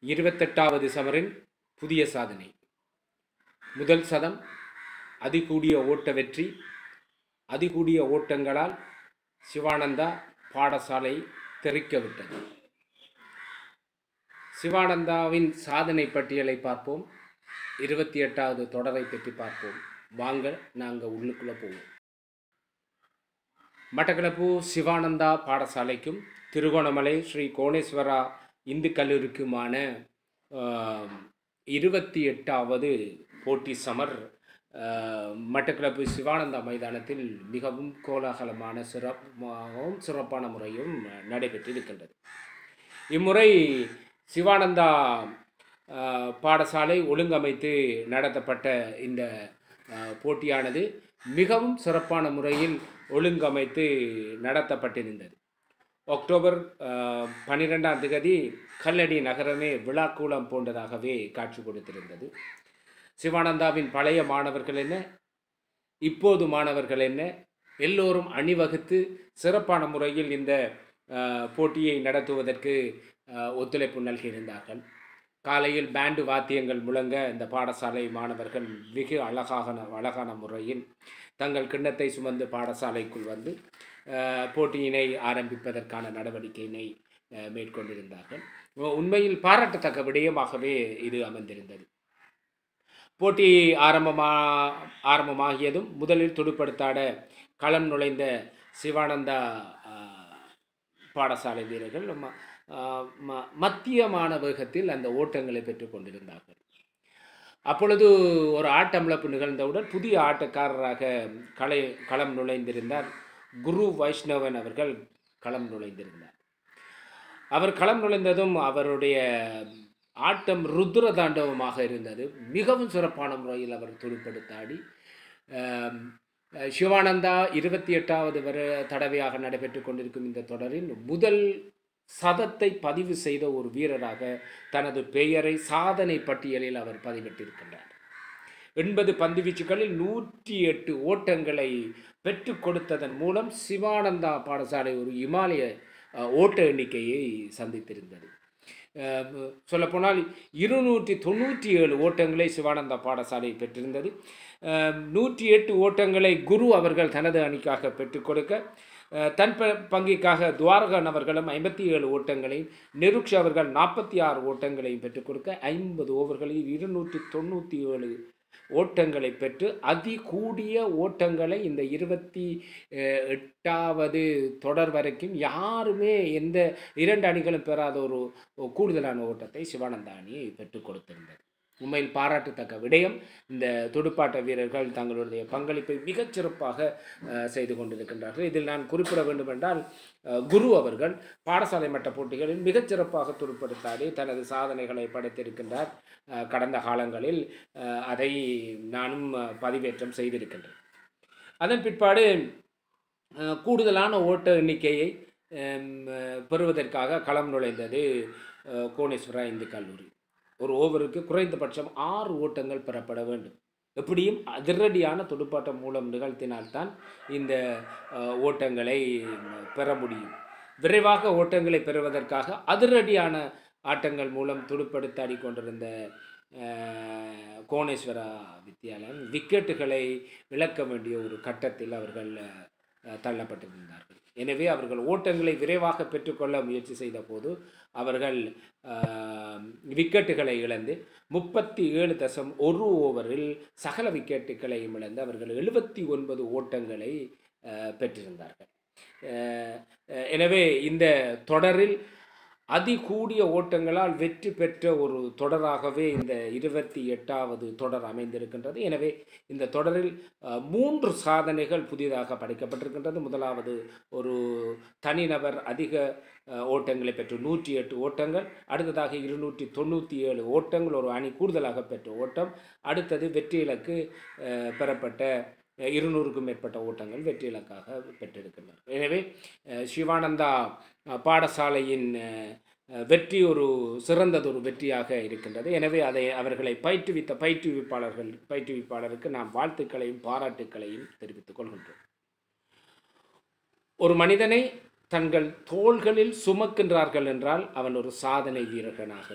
இருபத்தெட்டாவது சமரின் புதிய சாதனை முதல் சதம் அதிகூடிய ஓட்ட வெற்றி அதிகூடிய ஓட்டங்களால் சிவானந்தா பாடசாலை தெறிக்க விட்டது சிவானந்தாவின் சாதனை பட்டியலை பார்ப்போம் இருபத்தி எட்டாவது தொடரை பற்றி பார்ப்போம் வாங்க நாங்கள் உள்ளுக்குள்ளே போவோம் மட்டக்களப்பு சிவானந்தா பாடசாலைக்கும் திருகோணமலை ஸ்ரீ கோணேஸ்வரா இந்து கல்லூரிக்குமான ஆம், இருபத்தி எட்டாவது போட்டி சமர் ஆ, மட்டக்களப்பு சிவானந்தா மைதானத்தில் மிகவும் கோலாகலமான சிறப்பாகவும் சிறப்பான முறையும் நடைபெற்றிருக்கின்றது இம்முறை சிவானந்தா ஆ, பாடசாலை ஒழுங்கமைத்து நடத்தப்பட்ட இந்த ஆ, போட்டியானது மிகவும் சிறப்பான முறையில் ஒழுங்கமைத்து நடத்தப்பட்டிருந்தது அக்டோபர் பன்னிரெண்டாம் தேதி கல்லடி நகரமே விழாக்கூலம் போன்றதாகவே காட்சி கொடுத்திருந்தது சிவானந்தாவின் பழைய மாணவர்கள் என்ன இப்போது மாணவர்கள் என்ன எல்லோரும் அணிவகுத்து சிறப்பான முறையில் இந்த அஹ், போட்டியை நடத்துவதற்கு அஹ், ஒத்துழைப்பு நல்கியிருந்தார்கள் காலையில் பேண்டு வாத்தியங்கள் முழங்க இந்த பாடசாலை மாணவர்கள் வெகு அழகாக அழகான முறையில் தங்கள் கிண்ணத்தை சுமந்து பாடசாலைக்குள் வந்து அஹ், போட்டியினை ஆரம்பிப்பதற்கான நடவடிக்கையினை அஹ், மேற்கொண்டிருந்தார்கள் உ- உண்மையில் பாராட்டத்தக்க விடயமாகவே இது அமைந்திருந்தது போட்டி ஆரம்பமா ஆரம்பமாகியதும் முதலில் துடுப்படுத்தாட களம் நுழைந்த சிவானந்தா ஆஹ், பாடசாலை வீரர்கள் ம- ஆஹ், ம- மத்தியமான வேகத்தில் அந்த ஓட்டங்களை பெற்றுக் கொண்டிருந்தார்கள் அப்பொழுது ஒரு ஆட்டமிழப்பு நிகழ்ந்தவுடன் புதிய ஆட்டக்காரராக களை களம் நுழைந்திருந்தார் குரு வைஷ்ணவன் அவர்கள் களம் நுழைந்திருந்தார் அவர் களம் நுழைந்ததும் அவருடைய ஆட்டம் ருத்ர தாண்டவமாக இருந்தது மிகவும் சிறப்பான முறையில் அவர் துடுப்படுத்தாடி ஆம், அஹ், சிவானந்தா இருபத்தி எட்டாவது வர தடவையாக நடைபெற்று கொண்டிருக்கும் இந்த தொடரில் முதல் சதத்தை பதிவு செய்த ஒரு வீரராக தனது பெயரை சாதனை பட்டியலில் அவர் பதிவிட்டிருக்கின்றார் எண்பது பந்துவீச்சுகளில் நூற்றி எட்டு ஓட்டங்களை பெற்றுக் கொடுத்ததன் மூலம் சிவானந்தா பாடசாலை ஒரு இமாலய அஹ், ஓட்ட எண்ணிக்கையை சந்தித்திருந்தது அஹ், சொல்லப்போனால் இருநூற்றி தொண்ணூற்றி ஏழு ஓட்டங்களை சிவானந்தா பாடசாலை பெற்றிருந்தது அஹ், நூற்றி எட்டு ஓட்டங்களை குரு அவர்கள் தனது அணிக்காக பெற்றுக் கொடுக்க அஹ், தன் ப- பங்கிற்காக துவாரகன் அவர்களும் ஐம்பத்தி ஏழு ஓட்டங்களையும் நெருக்ஷ் அவர்கள் நாற்பத்தி ஆறு ஓட்டங்களையும் பெற்றுக் கொடுக்க ஐம்பது ஓவர்களில் இருநூற்றி தொண்ணூற்றி ஏழு ஓட்டங்களை பெற்று அதிகூடிய ஓட்டங்களை இந்த இருபத்தி அஹ், எட்டாவது தொடர் வரைக்கும் யாருமே எந்த இரண்டு அணிகளும் பெறாத ஒரு ஒரு கூடுதலான ஓட்டத்தை சிவானந்தா அணி பெற்றுக் கொடுத்திருந்தது உண்மையில் பாராட்டத்தக்க விடயம் இந்த துடுப்பாட்ட வீரர்கள் தங்களுடைய பங்களிப்பை மிகச் சிறப்பாக அஹ், செய்து கொண்டிருக்கின்றார்கள் இதில் நான் குறிப்பிட வேண்டும் என்றால் அஹ், குரு அவர்கள் பாடசாலை மட்ட போட்டிகளில் மிகச் சிறப்பாக துடுப்படுத்தாடி தனது சாதனைகளை படைத்திருக்கின்றார் அஹ், கடந்த காலங்களில் அஹ், அதை நானும் அஹ், பதிவேற்றம் செய்திருக்கின்றேன் அதன் பிற்பாடு அஹ், கூடுதலான ஓட்ட எண்ணிக்கையை ஹம், அஹ், பெறுவதற்காக களம் நுழைந்தது அஹ், கோணேஸ்வரா இந்து கல்லூரி ஒரு ஓவருக்கு குறைந்தபட்சம் ஆறு ஓட்டங்கள் பெறப்பட வேண்டும் எப்படியும் அதிரடியான துடுப்பாட்டம் மூலம் நிகழ்த்தினால்தான் இந்த அஹ், ஓட்டங்களை ம், பெற முடியும் விரைவாக ஓட்டங்களை பெறுவதற்காக அதிரடியான ஆட்டங்கள் மூலம் துடுப்படுத்தாடி கொண்டிருந்த அஹ், கோணேஸ்வரா வித்தியாலயம் விக்கெட்டுகளை இழக்க வேண்டிய ஒரு கட்டத்தில் அவர்கள் அஹ், தள்ளப்பட்டிருந்தார்கள் எனவே அவர்கள் ஓட்டங்களை விரைவாக பெற்றுக்கொள்ள முயற்சி செய்த போது அவர்கள் ஆஹ், விக்கெட்டுகளை இழந்து முப்பத்தி ஏழு தசம் ஒரு ஓவரில் சகல விக்கெட்டுகளையும் இழந்து அவர்கள் எழுபத்தி ஒன்பது ஓட்டங்களை ஆஹ், பெற்றிருந்தார்கள் ஆஹ், அஹ், எனவே இந்த தொடரில் அதிகூடிய ஓட்டங்களால் வெற்றி பெற்ற ஒரு தொடராகவே இந்த இருபத்தி எட்டாவது தொடர் அமைந்திருக்கின்றது எனவே இந்த தொடரில் அஹ், மூன்று சாதனைகள் புதிதாக படைக்கப்பட்டிருக்கின்றது முதலாவது ஒரு தனிநபர் அதிக அஹ், ஓட்டங்களை பெற்று நூற்றி எட்டு ஓட்டங்கள் அடுத்ததாக இருநூற்றி தொண்ணூற்றி ஏழு ஓட்டங்கள் ஒரு அணி கூடுதலாக பெற்ற ஓட்டம் அடுத்தது வெற்றி இலக்கு அஹ், பெறப்பட்ட அஹ், இருநூறுக்கும் மேற்பட்ட ஓட்டங்கள் வெற்றி இலக்காக பெற்றிருக்கின்றனர் எனவே அஹ், சிவானந்தா அஹ், பாடசாலையின் அஹ், அஹ், வெற்றி ஒரு சிறந்ததொரு வெற்றியாக இருக்கின்றது எனவே அதை அவர்களை பயிற்றுவித்த பயிற்றுவிப்பாளர்கள் பயிற்றுவிப்பாளருக்கு நாம் வாழ்த்துக்களையும் பாராட்டுக்களையும் தெரிவித்துக் கொள்கின்றோம் ஒரு மனிதனை தங்கள் தோள்களில் சுமக்கின்றார்கள் என்றால் அவன் ஒரு சாதனை வீரகனாக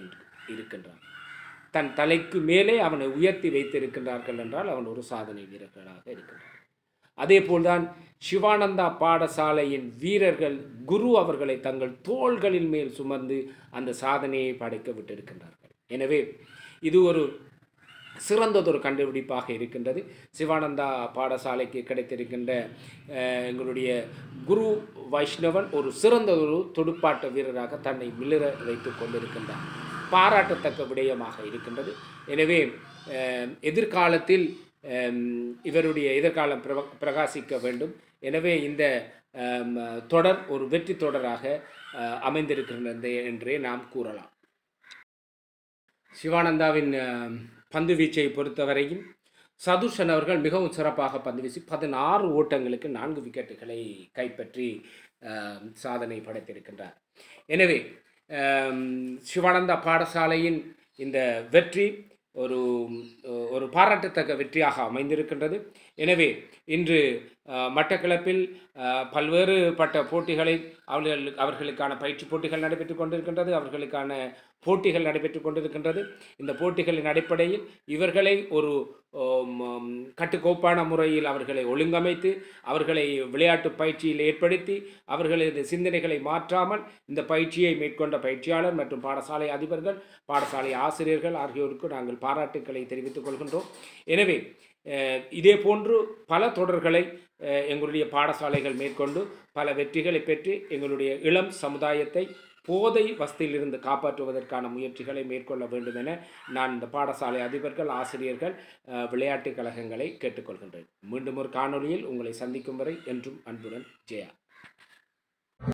இருக்கின்றான் தன் தலைக்கு மேலே அவனை உயர்த்தி வைத்திருக்கின்றார்கள் என்றால் அவன் ஒரு சாதனை வீரர்களாக இருக்கின்றான் அதேபோல்தான் சிவானந்தா பாடசாலையின் வீரர்கள் குரு அவர்களை தங்கள் தோள்களின் மேல் சுமந்து அந்த சாதனையை படைக்க விட்டிருக்கின்றார்கள் எனவே இது ஒரு சிறந்ததொரு கண்டுபிடிப்பாக இருக்கின்றது சிவானந்தா பாடசாலைக்கு கிடைத்திருக்கின்ற அஹ், எங்களுடைய குரு வைஷ்ணவன் ஒரு சிறந்ததொரு துடுப்பாட்ட வீரராக தன்னை மிளிர வைத்து கொண்டிருக்கின்றார் பாராட்டத்தக்க விடயமாக இருக்கின்றது எனவே அஹ், எதிர்காலத்தில் அஹ், இவருடைய எதிர்காலம் பிரக- பிரகாசிக்க வேண்டும் எனவே இந்த அஹ், தொடர் ஒரு வெற்றி தொடராக அஹ், அமைந்திருக்கின்றது என்றே நாம் கூறலாம் சிவானந்தாவின் அஹ், பந்து வீச்சை பொறுத்தவரையும் சதுர்ஷன் அவர்கள் மிகவும் சிறப்பாக பந்து வீசி பதினாறு ஓட்டங்களுக்கு நான்கு விக்கெட்டுகளை கைப்பற்றி அஹ், சாதனை படைத்திருக்கின்றார் எனவே அஹ், சிவானந்தா பாடசாலையின் இந்த வெற்றி ஒரு ஒரு பாராட்டத்தக்க வெற்றியாக அமைந்திருக்கின்றது எனவே இன்று அஹ், மட்டக்களப்பில் அஹ், பல்வேறுபட்ட போட்டிகளை அவர்கள் அவர்களுக்கான பயிற்சி போட்டிகள் நடைபெற்று கொண்டிருக்கின்றது அவர்களுக்கான போட்டிகள் நடைபெற்று கொண்டிருக்கின்றது இந்த போட்டிகளின் அடிப்படையில் இவர்களை ஒரு ஆம், ஆம், கட்டுக்கோப்பான முறையில் அவர்களை ஒழுங்கமைத்து அவர்களை விளையாட்டு பயிற்சியில் ஏற்படுத்தி அவர்களது சிந்தனைகளை மாற்றாமல் இந்த பயிற்சியை மேற்கொண்ட பயிற்சியாளர் மற்றும் பாடசாலை அதிபர்கள் பாடசாலை ஆசிரியர்கள் ஆகியோருக்கு நாங்கள் பாராட்டுக்களை தெரிவித்துக் கொள்கின்றோம் எனவே அஹ், இதே போன்று பல தொடர்களை அஹ், எங்களுடைய பாடசாலைகள் மேற்கொண்டு பல வெற்றிகளை பெற்று எங்களுடைய இளம் சமுதாயத்தை போதை வசதியிலிருந்து காப்பாற்றுவதற்கான முயற்சிகளை மேற்கொள்ள வேண்டும் என நான் இந்த பாடசாலை அதிபர்கள் ஆசிரியர்கள் அஹ், விளையாட்டுக் கழகங்களை கேட்டுக்கொள்கின்றேன் மீண்டும் ஒரு காணொளியில் உங்களை சந்திக்கும் வரை என்றும் அன்புடன் ஜெயா